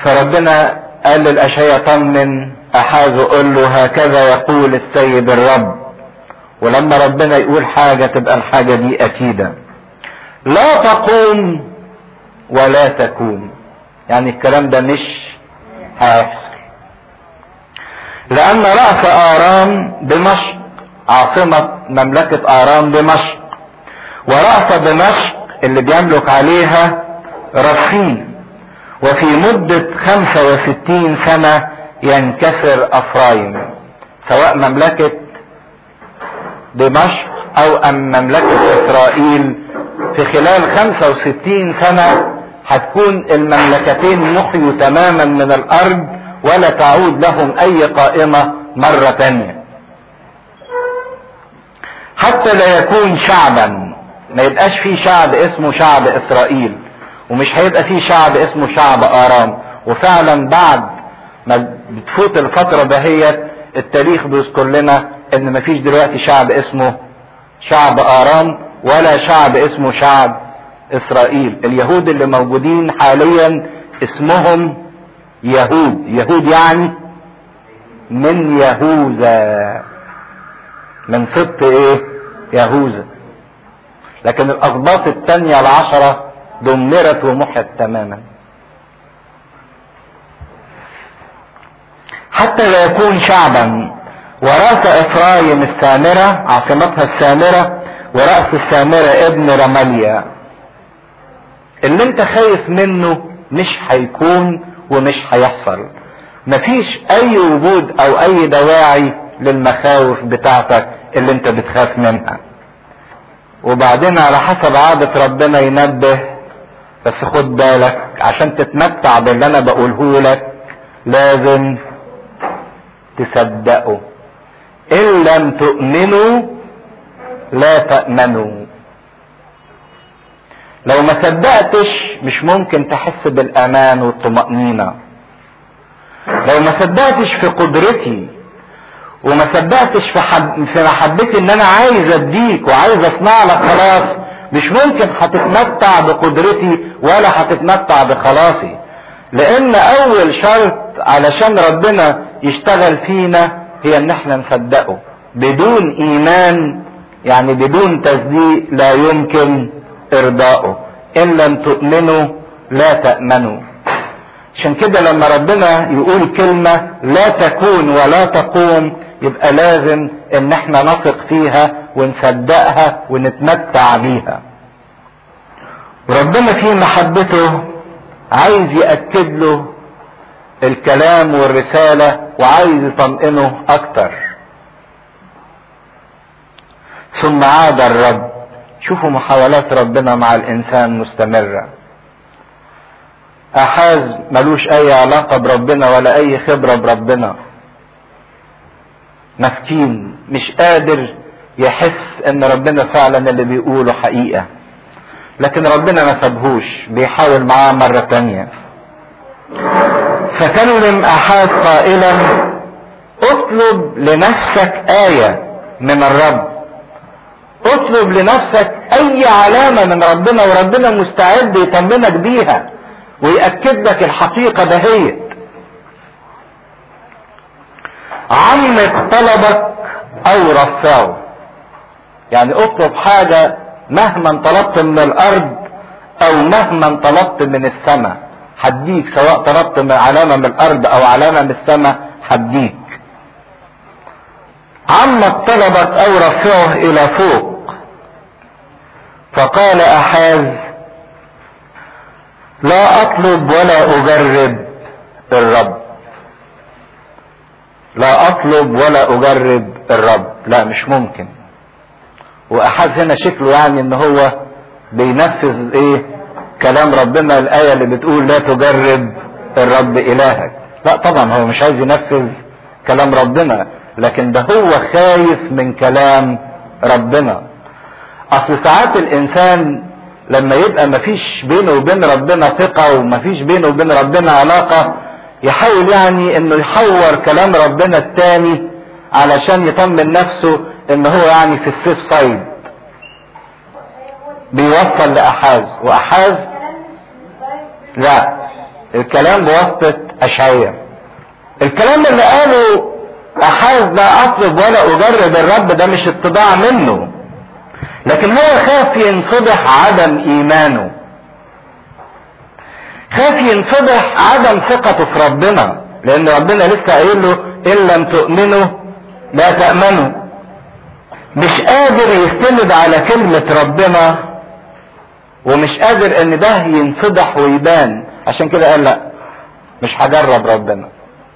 فربنا قال للأشعية طمن أحاز قول له هكذا يقول السيد الرب ولما ربنا يقول حاجة تبقى الحاجة دي أكيدة لا تقوم ولا تكون يعني الكلام ده مش هيحصل لأن رأس آرام دمشق عاصمة مملكة آرام دمشق ورأس دمشق اللي بيملك عليها رصين وفي مدة 65 سنة ينكسر أفرايم سواء مملكة دمشق أو أم مملكة إسرائيل في خلال 65 سنة هتكون المملكتين محيوا تماما من الأرض ولا تعود لهم أي قائمة مرة تانية حتى لا يكون شعبا ما يبقاش في شعب اسمه شعب اسرائيل ومش هيبقى في شعب اسمه شعب ارام وفعلا بعد ما بتفوت الفتره دهيت التاريخ بيذكر لنا ان مفيش دلوقتي شعب اسمه شعب ارام ولا شعب اسمه شعب اسرائيل اليهود اللي موجودين حاليا اسمهم يهود يهود يعني من يهوذا من سبط ايه يهوذا لكن الاسباط التانية العشرة دمرت ومحت تماما حتى لا يكون شعبا ورأس افرايم السامرة عاصمتها السامرة ورأس السامرة ابن رماليا اللي انت خايف منه مش هيكون ومش هيحصل مفيش اي وجود او اي دواعي للمخاوف بتاعتك اللي انت بتخاف منها وبعدين على حسب عادة ربنا ينبه بس خد بالك عشان تتمتع باللي انا بقوله لك لازم تصدقوا ان لم تؤمنوا لا تأمنوا لو ما صدقتش مش ممكن تحس بالامان والطمأنينة لو ما صدقتش في قدرتي وما صدقتش في, حب في محبتي ان انا عايز اديك وعايز اصنع لك خلاص مش ممكن هتتمتع بقدرتي ولا هتتمتع بخلاصي لان اول شرط علشان ربنا يشتغل فينا هي ان احنا نصدقه بدون ايمان يعني بدون تصديق لا يمكن ارضائه ان لم تؤمنوا لا تأمنوا عشان كده لما ربنا يقول كلمة لا تكون ولا تقوم يبقى لازم ان احنا نثق فيها ونصدقها ونتمتع بيها وربنا في محبته عايز يأكد له الكلام والرسالة وعايز يطمئنه اكتر ثم عاد الرب شوفوا محاولات ربنا مع الانسان مستمرة احاز ملوش اي علاقة بربنا ولا اي خبرة بربنا مسكين مش قادر يحس ان ربنا فعلا اللي بيقوله حقيقة لكن ربنا ما سابهوش بيحاول معاه مرة تانية فكلم احاز قائلا اطلب لنفسك آية من الرب اطلب لنفسك اي علامة من ربنا وربنا مستعد يطمنك بيها ويأكد لك الحقيقة دهيت عمق طلبك او رفعه يعني اطلب حاجة مهما طلبت من الارض او مهما طلبت من السماء هديك سواء طلبت من علامة من الارض او علامة من السماء هديك عمق طلبك او رفعه الى فوق فقال احاز لا اطلب ولا اجرب الرب لا اطلب ولا اجرب الرب لا مش ممكن واحاز هنا شكله يعني ان هو بينفذ ايه كلام ربنا الايه اللي بتقول لا تجرب الرب الهك لا طبعا هو مش عايز ينفذ كلام ربنا لكن ده هو خايف من كلام ربنا اصل ساعات الانسان لما يبقى مفيش بينه وبين ربنا ثقة ومفيش بينه وبين ربنا علاقة يحاول يعني انه يحور كلام ربنا التاني علشان يطمن نفسه ان هو يعني في السيف سايد بيوصل لأحاز وأحاز لا الكلام بواسطة اشعياء الكلام اللي قاله احاز لا اطلب ولا اجرب الرب ده مش اتضاع منه لكن هو خاف ينفضح عدم ايمانه خاف ينفضح عدم ثقته في ربنا لان ربنا لسه قايل له ان لم تؤمنوا لا تأمنوا مش قادر يستند على كلمة ربنا ومش قادر ان ده ينفضح ويبان عشان كده قال لا مش هجرب ربنا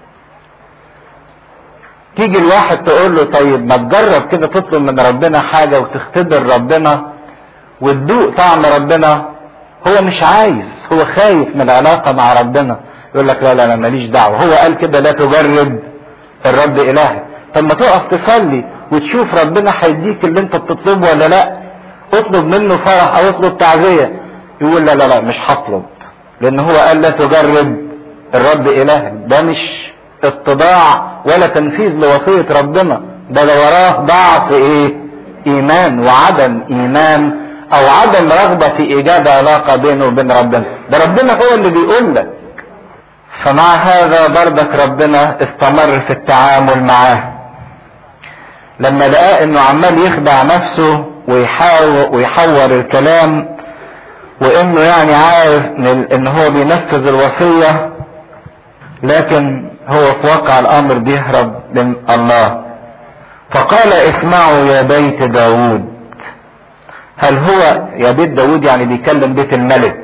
تيجي الواحد تقول له طيب ما تجرب كده تطلب من ربنا حاجة وتختبر ربنا وتدوق طعم ربنا هو مش عايز هو خايف من العلاقة مع ربنا يقول لك لا لا لا ماليش دعوة هو قال كده لا تجرب الرب إلهك طب ما تقف تصلي وتشوف ربنا هيديك اللي انت بتطلبه ولا لا اطلب منه فرح او اطلب تعزية يقول لا لا لا مش هطلب لان هو قال لا تجرب الرب إلهك ده مش اتضاع ولا تنفيذ لوصية ربنا ده ده وراه ضعف ايه ايمان وعدم ايمان او عدم رغبة في ايجاد علاقة بينه وبين ربنا ده ربنا هو اللي بيقول لك فمع هذا برضك ربنا استمر في التعامل معاه لما لقاه انه عمال يخدع نفسه ويحاول ويحور الكلام وانه يعني عارف ان هو بينفذ الوصية لكن هو في واقع الامر بيهرب من الله فقال اسمعوا يا بيت داود هل هو يا بيت داود يعني بيكلم بيت الملك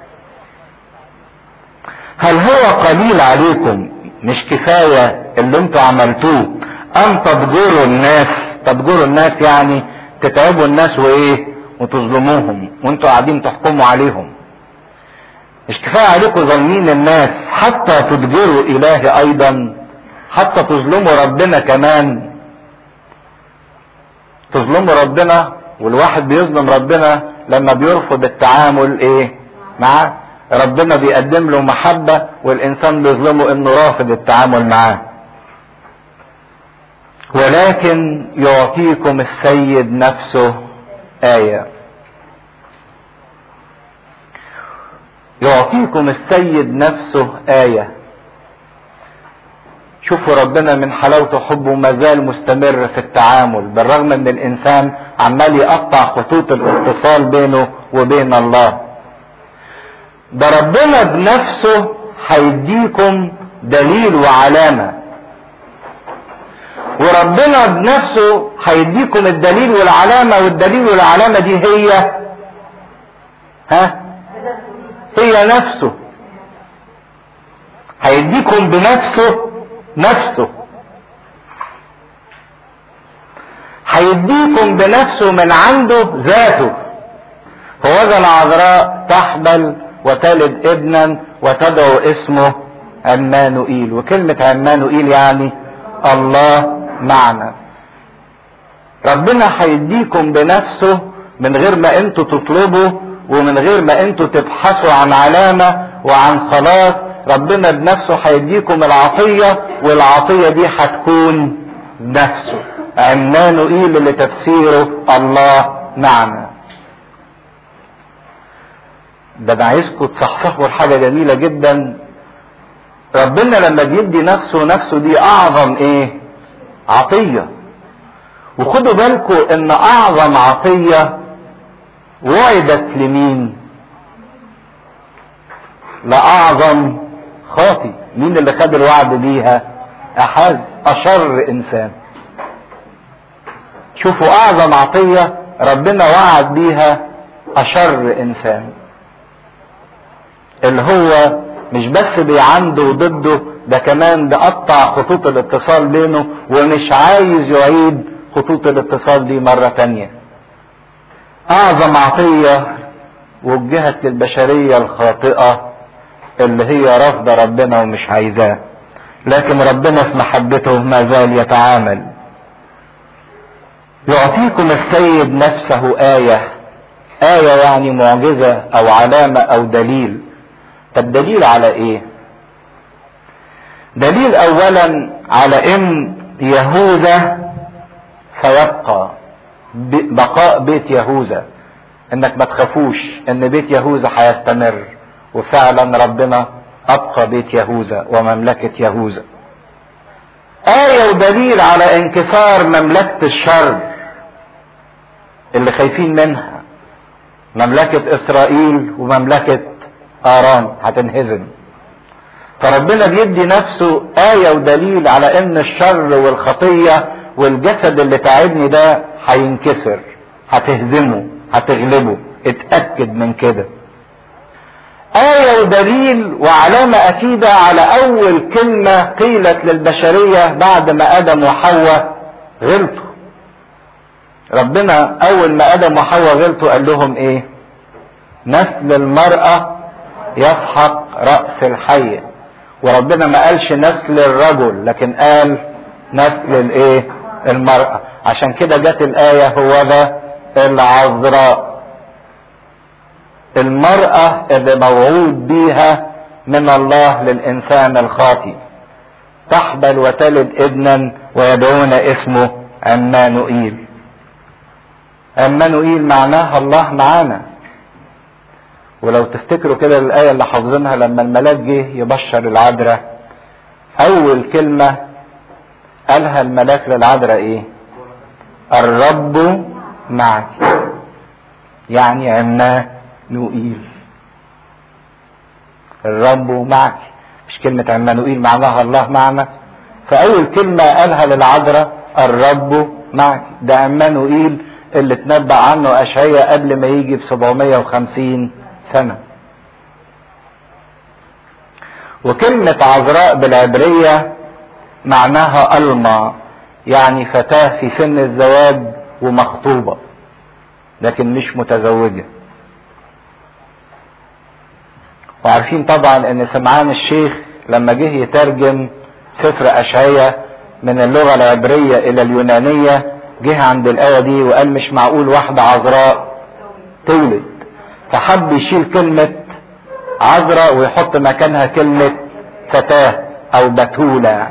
هل هو قليل عليكم مش كفاية اللي انتوا عملتوه ان تضجروا الناس تضجروا الناس يعني تتعبوا الناس وايه وتظلموهم وانتوا قاعدين تحكموا عليهم مش كفاية عليكم ظالمين الناس حتى تضجروا الهي ايضا حتى تظلموا ربنا كمان تظلموا ربنا والواحد بيظلم ربنا لما بيرفض التعامل ايه معاه ربنا بيقدم له محبة والانسان بيظلمه انه رافض التعامل معاه ولكن يعطيكم السيد نفسه آية يعطيكم السيد نفسه آية شوفوا ربنا من حلاوته وحبه ما زال مستمر في التعامل بالرغم ان الانسان عمال يقطع خطوط الاتصال بينه وبين الله ده ربنا بنفسه هيديكم دليل وعلامة وربنا بنفسه هيديكم الدليل والعلامة والدليل والعلامة دي هي ها هي نفسه هيديكم بنفسه نفسه هيديكم بنفسه من عنده ذاته هو العذراء تحبل وتلد ابنا وتدعو اسمه عمانوئيل وكلمة عمانوئيل يعني الله معنا ربنا هيديكم بنفسه من غير ما انتوا تطلبوا ومن غير ما انتوا تبحثوا عن علامة وعن خلاص ربنا بنفسه هيديكم العطية والعطية دي هتكون نفسه عمانوئيل اللي تفسيره الله معنا ده انا عايزكم تصحصحوا حاجة جميلة جدا ربنا لما بيدي نفسه نفسه دي اعظم ايه عطية وخدوا بالكم ان اعظم عطية وعدت لمين لاعظم خاطي مين اللي خد الوعد بيها احاز اشر انسان شوفوا اعظم عطية ربنا وعد بيها اشر انسان اللي هو مش بس بيعنده ضده ده كمان بقطع خطوط الاتصال بينه ومش عايز يعيد خطوط الاتصال دي مرة تانية اعظم عطية وجهت للبشرية الخاطئة اللي هي رافضة ربنا ومش عايزاه لكن ربنا في محبته ما زال يتعامل يعطيكم السيد نفسه آية آية يعني معجزة أو علامة أو دليل طب دليل على إيه؟ دليل أولا على إن يهوذا سيبقى بقاء بيت يهوذا انك ما تخافوش ان بيت يهوذا هيستمر وفعلا ربنا ابقى بيت يهوذا ومملكة يهوذا آية ودليل على انكسار مملكة الشر اللي خايفين منها مملكة اسرائيل ومملكة ارام هتنهزم فربنا بيدي نفسه آية ودليل على ان الشر والخطية والجسد اللي تعبني ده هينكسر هتهزمه هتغلبه اتأكد من كده آية ودليل وعلامة أكيدة على أول كلمة قيلت للبشرية بعد ما آدم وحواء غلطوا ربنا أول ما آدم وحواء غلطوا قال لهم إيه؟ نسل المرأة يسحق رأس الحية وربنا ما قالش نسل الرجل لكن قال نسل الايه المرأة عشان كده جت الآية هو ده العذراء المرأة اللي موعود بيها من الله للإنسان الخاطي تحبل وتلد ابنا ويدعون اسمه عمانوئيل عمانوئيل معناها الله معانا ولو تفتكروا كده الآية اللي حافظينها لما الملاك جه يبشر العذراء أول كلمة قالها الملاك للعذراء إيه؟ الرب معك يعني عنا نوئيل الرب معك مش كلمة عمانوئيل معناها الله معنا فأول كلمة قالها للعذراء الرب معك ده عمانوئيل اللي اتنبأ عنه أشعية قبل ما يجي ب 750 سنة وكلمة عذراء بالعبرية معناها ألما يعني فتاة في سن الزواج ومخطوبة لكن مش متزوجة وعارفين طبعا ان سمعان الشيخ لما جه يترجم سفر اشعية من اللغة العبرية الى اليونانية جه عند الآية دي وقال مش معقول واحدة عذراء تولد فحب يشيل كلمة عذراء ويحط مكانها كلمة فتاة أو بتولة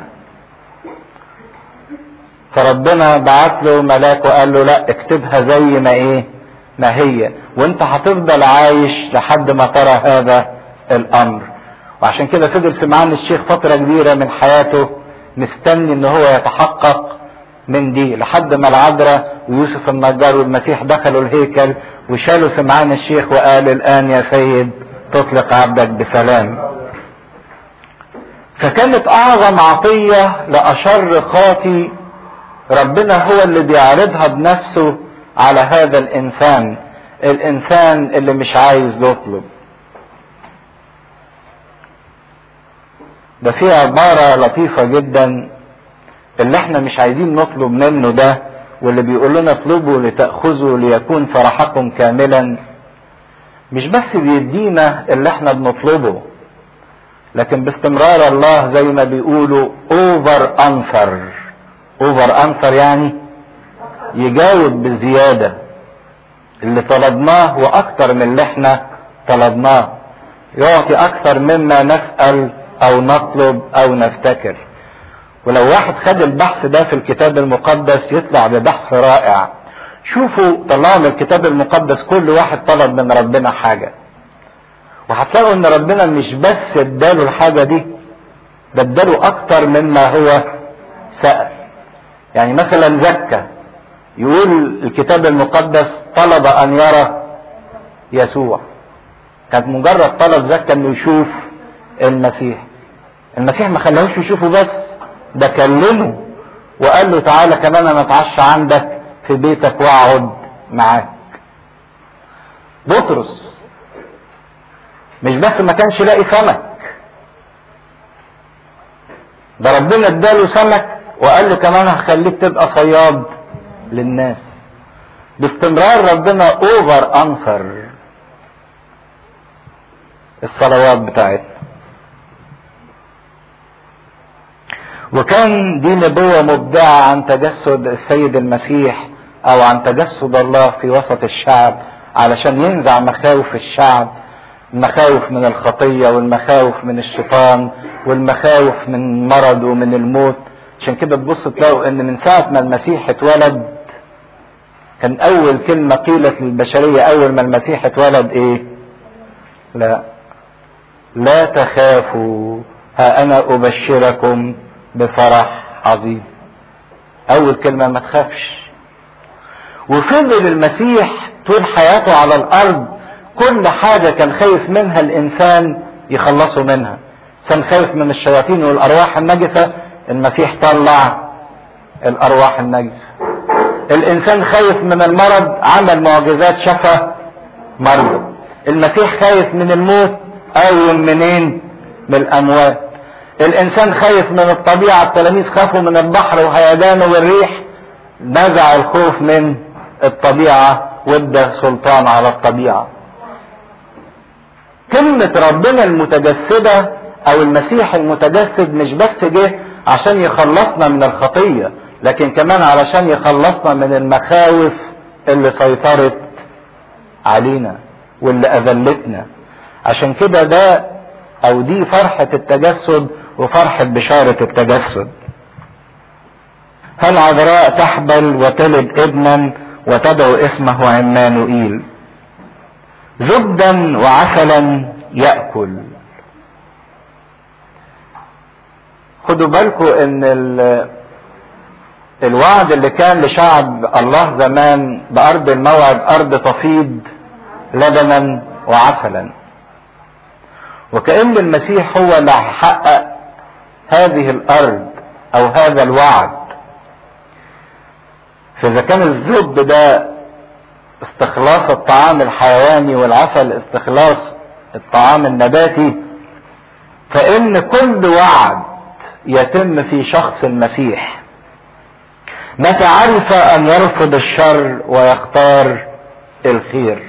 فربنا بعت له ملاك وقال له لا اكتبها زي ما ايه ما هي وانت هتفضل عايش لحد ما ترى هذا الامر وعشان كده فضل سمعان الشيخ فترة كبيرة من حياته مستني ان هو يتحقق من دي لحد ما العذراء ويوسف النجار والمسيح دخلوا الهيكل وشالوا سمعان الشيخ وقال الان يا سيد تطلق عبدك بسلام فكانت اعظم عطية لاشر خاطي ربنا هو اللي بيعرضها بنفسه على هذا الانسان الانسان اللي مش عايز يطلب ده في عبارة لطيفة جدا اللي احنا مش عايزين نطلب منه ده واللي بيقول لنا اطلبوا لتأخذوا ليكون فرحكم كاملا مش بس بيدينا اللي احنا بنطلبه لكن باستمرار الله زي ما بيقولوا اوفر انسر اوفر انسر يعني يجاوب بزيادة اللي طلبناه واكتر من اللي احنا طلبناه يعطي اكثر مما نسأل او نطلب او نفتكر ولو واحد خد البحث ده في الكتاب المقدس يطلع ببحث رائع شوفوا طلعوا من الكتاب المقدس كل واحد طلب من ربنا حاجة وهتلاقوا ان ربنا مش بس اداله الحاجة دي ده اداله اكتر مما هو سأل يعني مثلا زكى يقول الكتاب المقدس طلب ان يرى يسوع كانت مجرد طلب زكى انه يشوف المسيح المسيح ما خلاهوش يشوفه بس ده كلمه وقال له تعالى كمان انا اتعشى عندك في بيتك واقعد معاك بطرس مش بس ما كانش لاقي سمك ده ربنا اداله سمك وقال له كمان هخليك تبقى صياد للناس باستمرار ربنا اوفر انصر الصلوات بتاعتنا وكان دي نبوة مبدعة عن تجسد السيد المسيح او عن تجسد الله في وسط الشعب علشان ينزع مخاوف الشعب المخاوف من الخطية والمخاوف من الشيطان والمخاوف من المرض ومن الموت عشان كده تبص تلاقوا ان من ساعة ما المسيح اتولد كان اول كلمة قيلت للبشرية اول ما المسيح اتولد ايه لا لا تخافوا ها انا ابشركم بفرح عظيم اول كلمة ما تخافش وفضل المسيح طول حياته على الارض كل حاجة كان خايف منها الانسان يخلصوا منها كان خايف من الشياطين والارواح النجسة المسيح طلع الارواح النجسة الانسان خايف من المرض عمل معجزات شفى مرضى المسيح خايف من الموت قوم منين من الاموات الانسان خايف من الطبيعة التلاميذ خافوا من البحر وهيجانه والريح نزع الخوف من الطبيعة وادى سلطان على الطبيعة كلمة ربنا المتجسدة او المسيح المتجسد مش بس جه عشان يخلصنا من الخطية لكن كمان علشان يخلصنا من المخاوف اللي سيطرت علينا واللي اذلتنا عشان كده ده او دي فرحة التجسد وفرحة بشارة التجسد هل عذراء تحبل وتلد ابنا وتدعو اسمه عمانوئيل زبدا وعسلا يأكل خدوا بالكم ان الوعد اللي كان لشعب الله زمان بارض الموعد ارض تفيض لبنا وعسلا وكأن المسيح هو اللي هيحقق هذه الارض او هذا الوعد فاذا كان الزب ده استخلاص الطعام الحيواني والعسل استخلاص الطعام النباتي فان كل وعد يتم في شخص المسيح متى عرف ان يرفض الشر ويختار الخير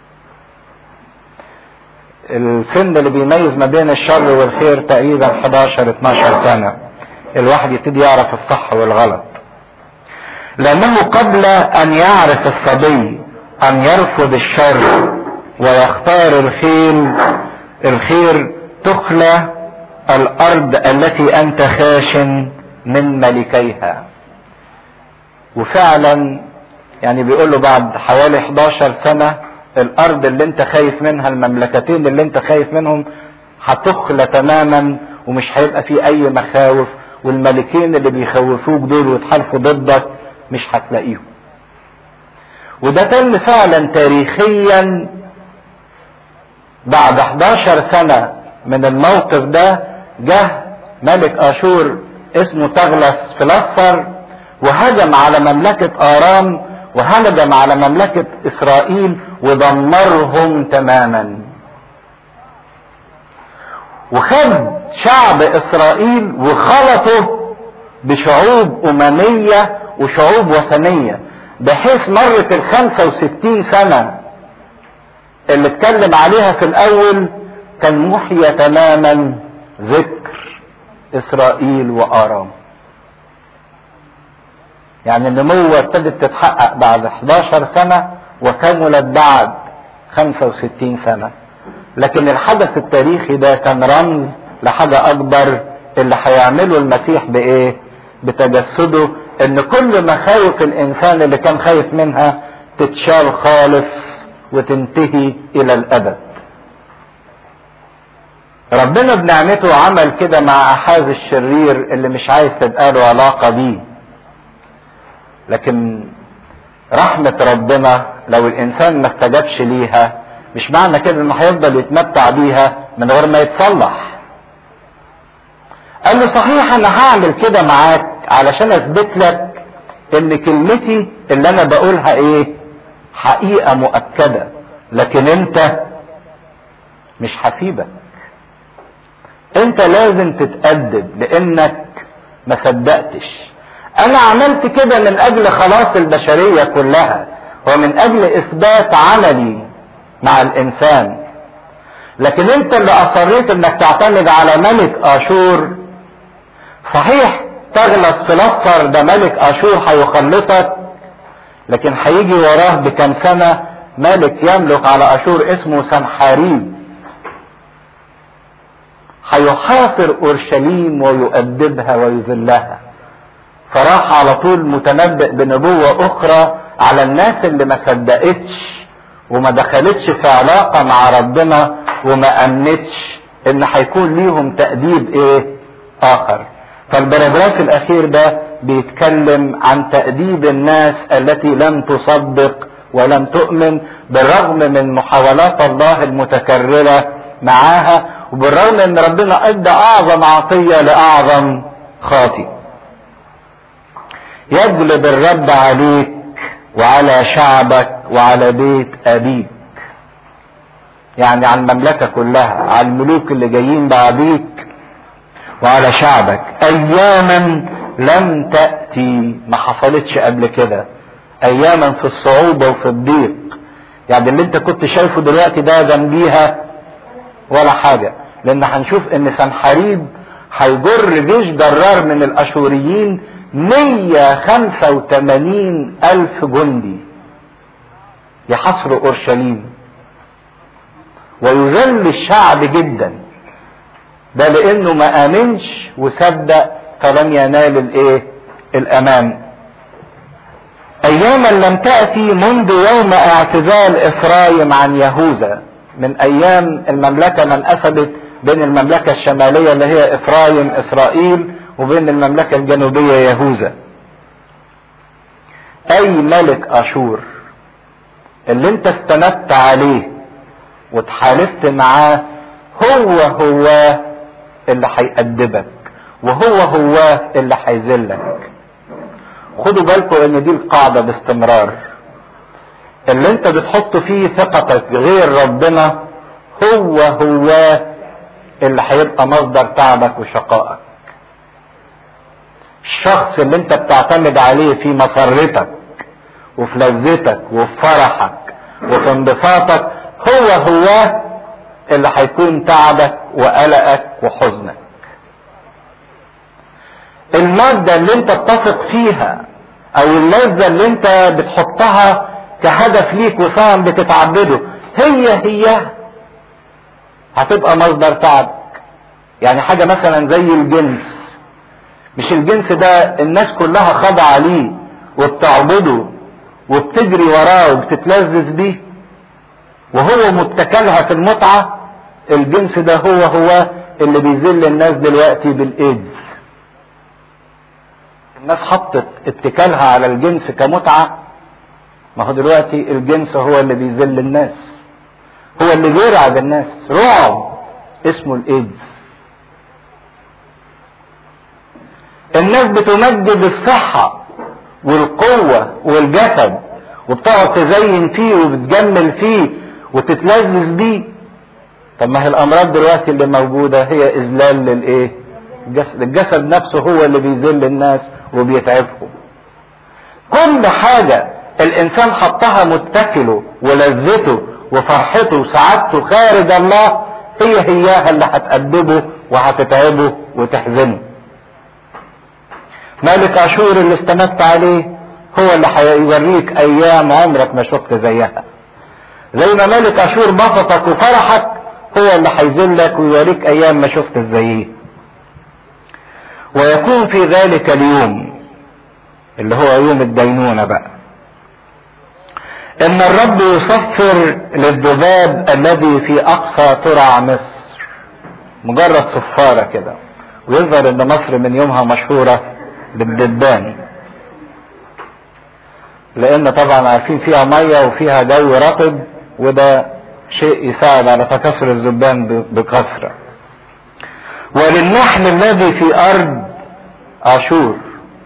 السن اللي بيميز ما بين الشر والخير تقريبا 11 12 سنة الواحد يبتدي يعرف الصح والغلط لانه قبل ان يعرف الصبي ان يرفض الشر ويختار الخير الخير تخلى الارض التي انت خاشن من ملكيها وفعلا يعني بيقول له بعد حوالي 11 سنة الارض اللي انت خايف منها المملكتين اللي انت خايف منهم هتخلى تماما ومش هيبقى فيه اي مخاوف والملكين اللي بيخوفوك دول ويتحالفوا ضدك مش هتلاقيهم وده تم فعلا تاريخيا بعد 11 سنة من الموقف ده جه ملك اشور اسمه تغلس فلسر وهجم على مملكة ارام وهجم على مملكة اسرائيل ودمرهم تماما وخد شعب اسرائيل وخلطه بشعوب اممية وشعوب وثنية بحيث مرت الخمسة وستين سنة اللي اتكلم عليها في الاول كان محيا تماما ذكر اسرائيل وارام يعني النموة ابتدت تتحقق بعد 11 سنة وكملت بعد 65 سنة لكن الحدث التاريخي ده كان رمز لحاجة اكبر اللي هيعمله المسيح بايه بتجسده ان كل مخاوف الانسان اللي كان خايف منها تتشال خالص وتنتهي الى الابد ربنا بنعمته عمل كده مع احاز الشرير اللي مش عايز تبقى له علاقة بيه لكن رحمة ربنا لو الانسان ما استجابش ليها مش معنى كده انه هيفضل يتمتع بيها من غير ما يتصلح قال له صحيح انا هعمل كده معاك علشان اثبت لك ان كلمتي اللي انا بقولها ايه حقيقة مؤكدة لكن انت مش هسيبك انت لازم تتأدب لانك ما صدقتش انا عملت كده من اجل خلاص البشرية كلها ومن اجل اثبات عملي مع الانسان لكن انت اللي اصريت انك تعتمد على ملك اشور صحيح تغلس فلسطر ده ملك اشور هيخلصك لكن هيجي وراه بكم سنة ملك يملك على اشور اسمه سنحاريب هيحاصر اورشليم ويؤدبها ويذلها فراح على طول متنبئ بنبوة اخرى على الناس اللي ما صدقتش وما دخلتش في علاقة مع ربنا وما امنتش ان هيكون ليهم تأديب ايه اخر فالبراجراف الاخير ده بيتكلم عن تأديب الناس التي لم تصدق ولم تؤمن بالرغم من محاولات الله المتكررة معاها وبالرغم ان ربنا ادى اعظم عطية لاعظم خاطئ يجلب الرب عليك وعلى شعبك وعلى بيت ابيك يعني على المملكة كلها على الملوك اللي جايين بعديك وعلى شعبك اياما لم تأتي ما حصلتش قبل كده اياما في الصعوبة وفي الضيق يعني اللي انت كنت شايفه دلوقتي ده جنبيها ولا حاجة لان هنشوف ان سنحريب هيجر جيش جرار من الاشوريين 185 الف جندي يحصروا اورشليم ويذل الشعب جدا ده لانه ما امنش وصدق فلم ينال الايه الامان اياما لم تاتي منذ يوم اعتزال افرايم عن يهوذا من ايام المملكه ما انقسمت بين المملكه الشماليه اللي هي افرايم اسرائيل وبين المملكه الجنوبيه يهوذا اي ملك اشور اللي انت استندت عليه وتحالفت معاه هو هو اللي هيأدبك وهو هو اللي هيذلك خدوا بالكم ان دي القاعدة باستمرار اللي انت بتحط فيه ثقتك غير ربنا هو هو اللي هيبقى مصدر تعبك وشقائك الشخص اللي انت بتعتمد عليه في مسرتك وفي لذتك وفي فرحك وفي انبساطك هو هو اللي هيكون تعبك وقلقك وحزنك المادة اللي انت بتثق فيها او اللذة اللي انت بتحطها كهدف ليك وصنم بتتعبده هي هي هتبقى مصدر تعبك يعني حاجة مثلا زي الجنس مش الجنس ده الناس كلها خاضعة ليه وبتعبده وبتجري وراه وبتتلذذ بيه وهو متكلها في المتعة الجنس ده هو هو اللي بيذل الناس دلوقتي بالايدز الناس حطت اتكالها على الجنس كمتعة ما هو دلوقتي الجنس هو اللي بيذل الناس هو اللي بيرعب الناس رعب اسمه الايدز الناس بتمجد الصحة والقوة والجسد وبتقعد تزين فيه وبتجمل فيه وتتلذذ بيه طب ما هي الامراض دلوقتي اللي موجودة هي اذلال للايه الجسد, الجسد نفسه هو اللي بيذل الناس وبيتعبهم كل حاجة الانسان حطها متكله ولذته وفرحته وسعادته خارج الله هي هياها اللي هتأدبه وهتتعبه وتحزنه ملك اشور اللي استندت عليه هو اللي هيوريك ايام عمرك ما شفت زيها زي ما ملك اشور بسطك وفرحك هو اللي هيذلك ويوريك ايام ما شفت زيه ويكون في ذلك اليوم اللي هو يوم الدينونة بقى ان الرب يصفر للذباب الذي في اقصى ترع مصر مجرد صفارة كده ويظهر ان مصر من يومها مشهورة بالدبان لان طبعا عارفين فيها مية وفيها جو رطب وده شيء يساعد على تكاثر الذبان بكثرة وللنحل الذي في ارض اشور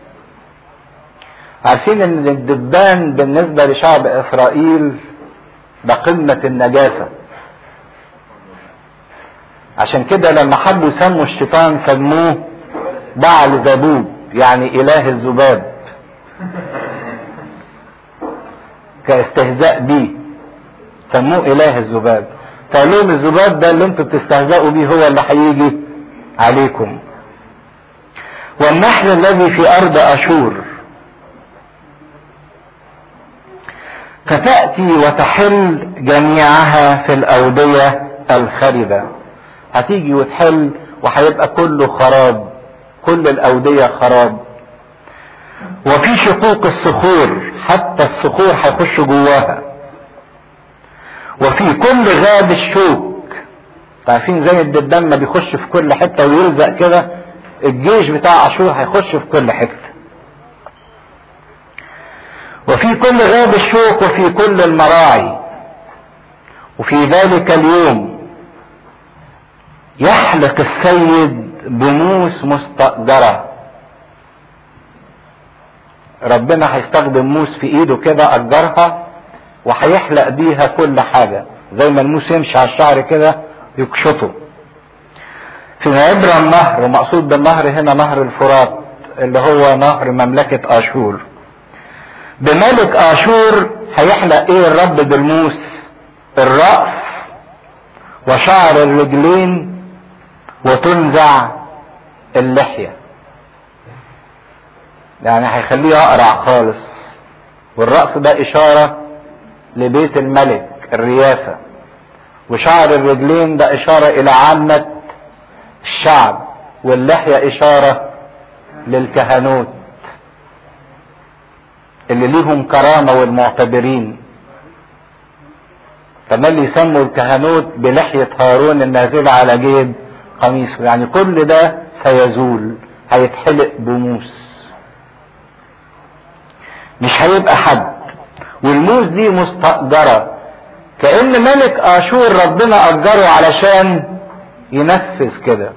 عارفين ان الدبان بالنسبة لشعب اسرائيل ده قمة النجاسة عشان كده لما حبوا يسموا الشيطان سموه بعل زبوب يعني اله الذباب كاستهزاء بيه سموه اله الذباب فقال لهم الذباب ده اللي انتوا بتستهزئوا بيه هو اللي هيجي عليكم والنحل الذي في ارض اشور فتأتي وتحل جميعها في الأودية الخربة هتيجي وتحل وهيبقى كله خراب كل الأودية خراب وفي شقوق الصخور حتى الصخور هيخش جواها وفي كل غاب الشوك عارفين زي الدبان ما بيخش في كل حته ويلزق كده الجيش بتاع اشور هيخش في كل حته وفي كل غاب الشوك وفي كل المراعي وفي ذلك اليوم يحلق السيد بموس مستأجرة ربنا هيستخدم موس في ايده كده أجرها وهيحلق بيها كل حاجة زي ما الموس يمشي على الشعر كده يكشطه في عبر النهر ومقصود بالنهر هنا نهر الفرات اللي هو نهر مملكة آشور بملك آشور هيحلق ايه الرب بالموس الرأس وشعر الرجلين وتنزع اللحية يعني هيخليه أقرع خالص والرأس ده إشارة لبيت الملك الرياسة وشعر الرجلين ده إشارة إلى عامة الشعب واللحية إشارة للكهنوت اللي ليهم كرامة والمعتبرين فمال يسموا الكهنوت بلحية هارون النازلة على جيب قميصه يعني كل ده سيزول هيتحلق بموس مش هيبقى حد والموس دي مستأجرة كأن ملك آشور ربنا أجره علشان ينفذ كده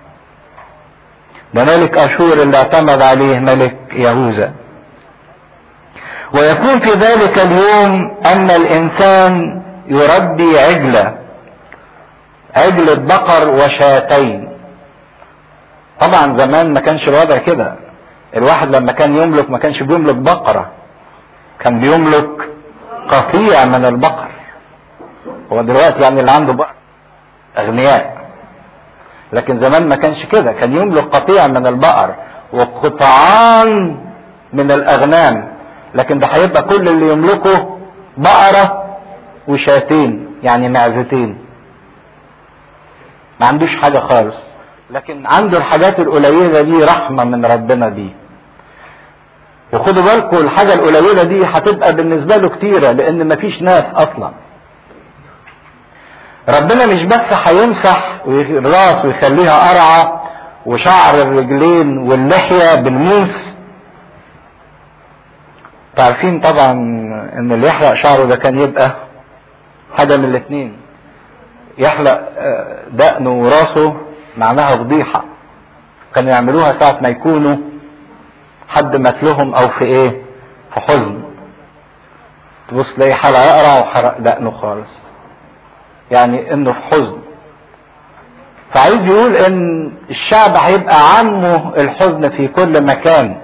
ده ملك أشور اللي اعتمد عليه ملك يهوذا ويكون في ذلك اليوم أن الإنسان يربي عجلة عجلة بقر وشاتين طبعا زمان ما كانش الوضع كده الواحد لما كان يملك ما كانش بيملك بقرة كان بيملك قطيع من البقر هو دلوقتي يعني اللي عنده بقر أغنياء لكن زمان ما كانش كده كان يملك قطيع من البقر وقطعان من الأغنام لكن ده هيبقى كل اللي يملكه بقرة وشاتين يعني معزتين ما عندوش حاجة خالص لكن عنده الحاجات القليلة دي رحمة من ربنا دي وخدوا بالكم الحاجة القليلة دي هتبقى بالنسبة له كتيرة لأن مفيش ناس أصلا ربنا مش بس هيمسح الراس ويخليها قرعة وشعر الرجلين واللحية بالموس تعرفين طبعا ان اللي يحلق شعره ده كان يبقى حاجة من الاتنين يحلق دقنه وراسه معناها فضيحة كانوا يعملوها ساعة ما يكونوا حد ماتلهم او في ايه في حزن تبص تلاقي حلقة يقرع وحرق دقنه خالص يعني انه في حزن فعايز يقول ان الشعب هيبقى عمه الحزن في كل مكان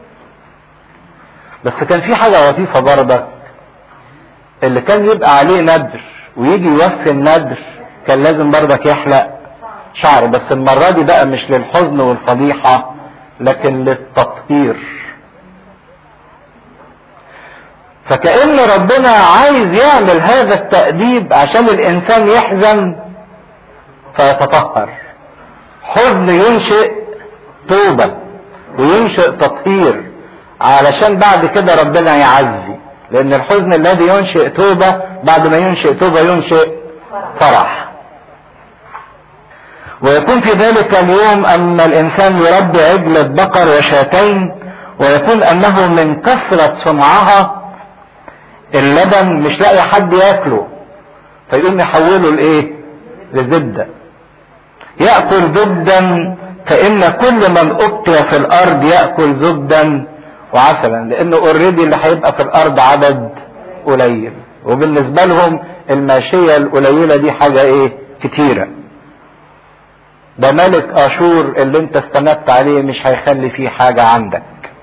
بس كان في حاجة لطيفة برضك اللي كان يبقى عليه ندر ويجي يوفي الندر كان لازم برضك يحلق شعره بس المرة دي بقى مش للحزن والفضيحة لكن للتطهير فكأن ربنا عايز يعمل هذا التأديب عشان الإنسان يحزن فيتطهر حزن ينشئ توبة وينشئ تطهير علشان بعد كده ربنا يعزي لأن الحزن الذي ينشئ توبة بعد ما ينشئ توبة ينشئ فرح ويكون في ذلك اليوم أن الإنسان يربي عجلة بقر وشاتين ويكون أنه من كثرة صنعها اللبن مش لاقي حد ياكله فيقوم يحوله لايه لزبدة يأكل زبدا فإن كل من أبقي في الأرض يأكل زبدا وعسلا لأنه اوريدي اللي هيبقى في الأرض عدد قليل وبالنسبة لهم الماشية القليلة دي حاجة ايه كتيرة ده ملك اشور اللي انت استندت عليه مش هيخلي فيه حاجة عندك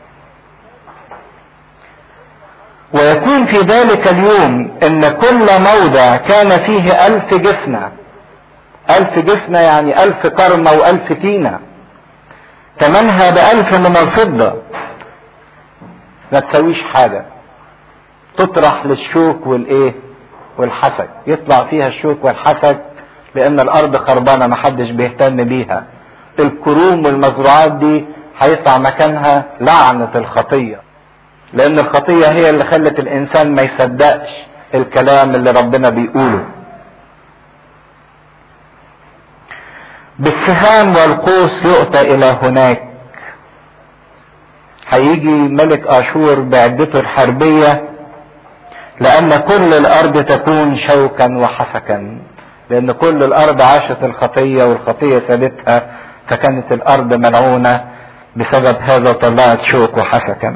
ويكون في ذلك اليوم ان كل موضع كان فيه الف جفنة الف جفنة يعني الف كرمة والف تينة ثمنها بألف من الفضة ما تسويش حاجة تطرح للشوك والايه والحسد يطلع فيها الشوك والحسد لان الارض خربانه محدش بيهتم بيها الكروم والمزروعات دي هيطلع مكانها لعنه الخطيه لان الخطيه هي اللي خلت الانسان ما يصدقش الكلام اللي ربنا بيقوله بالسهام والقوس يؤتى الى هناك هيجي ملك اشور بعدته الحربية لان كل الارض تكون شوكا وحسكا لان كل الارض عاشت الخطية والخطية سادتها فكانت الارض ملعونة بسبب هذا طلعت شوك وحسكا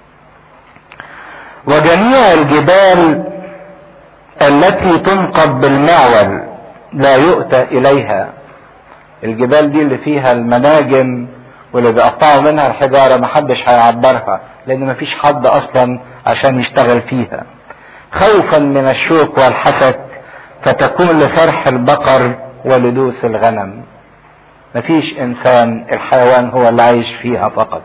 وجميع الجبال التي تنقض بالمعول لا يؤتى اليها الجبال دي اللي فيها المناجم واللي بيقطعوا منها الحجارة محدش هيعبرها لان مفيش حد اصلا عشان يشتغل فيها خوفا من الشوك والحسك فتكون لفرح البقر ولدوس الغنم مفيش انسان الحيوان هو اللي عايش فيها فقط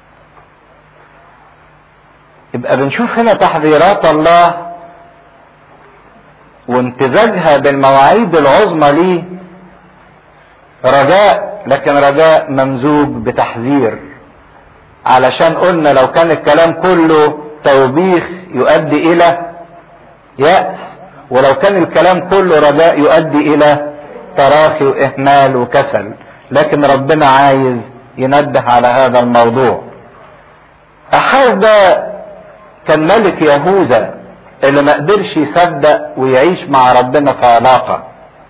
يبقى بنشوف هنا تحذيرات الله وامتزاجها بالمواعيد العظمى ليه رجاء لكن رجاء ممزوج بتحذير علشان قلنا لو كان الكلام كله توبيخ يؤدي الى يأس ولو كان الكلام كله رجاء يؤدي الى تراخي واهمال وكسل لكن ربنا عايز ينبه على هذا الموضوع احاز ده كان ملك يهوذا اللي ما قدرش يصدق ويعيش مع ربنا في علاقة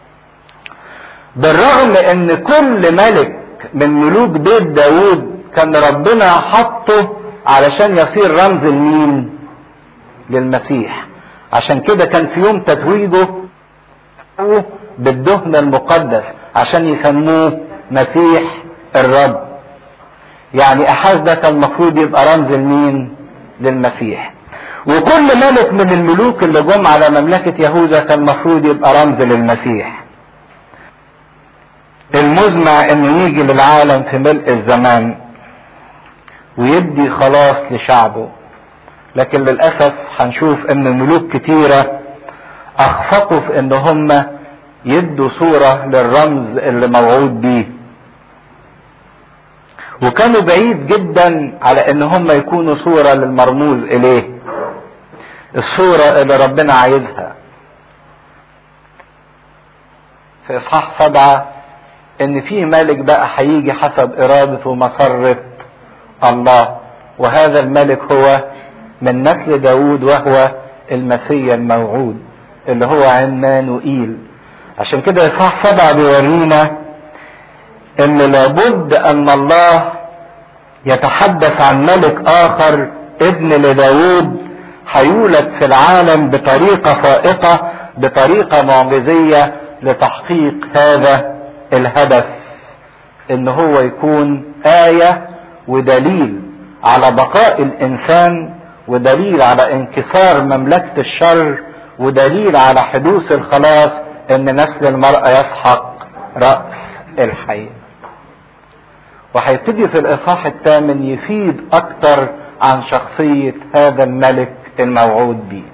بالرغم ان كل ملك من ملوك بيت داود كان ربنا حطه علشان يصير رمز لمين للمسيح عشان كده كان في يوم تتويجه بالدهن المقدس عشان يسموه مسيح الرب يعني احاز ده كان المفروض يبقى رمز لمين للمسيح وكل ملك من الملوك اللي جم على مملكة يهوذا كان المفروض يبقى رمز للمسيح المزمع انه يجي للعالم في ملء الزمان ويدي خلاص لشعبه لكن للأسف هنشوف ان ملوك كتيرة اخفقوا في ان هم يدوا صورة للرمز اللي موعود بيه وكانوا بعيد جدا على ان هم يكونوا صورة للمرموز اليه الصورة اللي ربنا عايزها في اصحاح سبعة ان في ملك بقى هيجي حسب ارادة ومسرة الله وهذا الملك هو من نسل داود وهو المسيا الموعود اللي هو عمانوئيل عشان كده اصحاح سبعة بيورينا ان لابد ان الله يتحدث عن ملك اخر ابن لداود هيولد في العالم بطريقة فائقة بطريقة معجزية لتحقيق هذا الهدف ان هو يكون آية ودليل على بقاء الانسان ودليل على انكسار مملكة الشر ودليل على حدوث الخلاص ان نسل المرأة يسحق رأس الحي وهيبتدي في الاصحاح الثامن يفيد اكتر عن شخصية هذا الملك الموعود به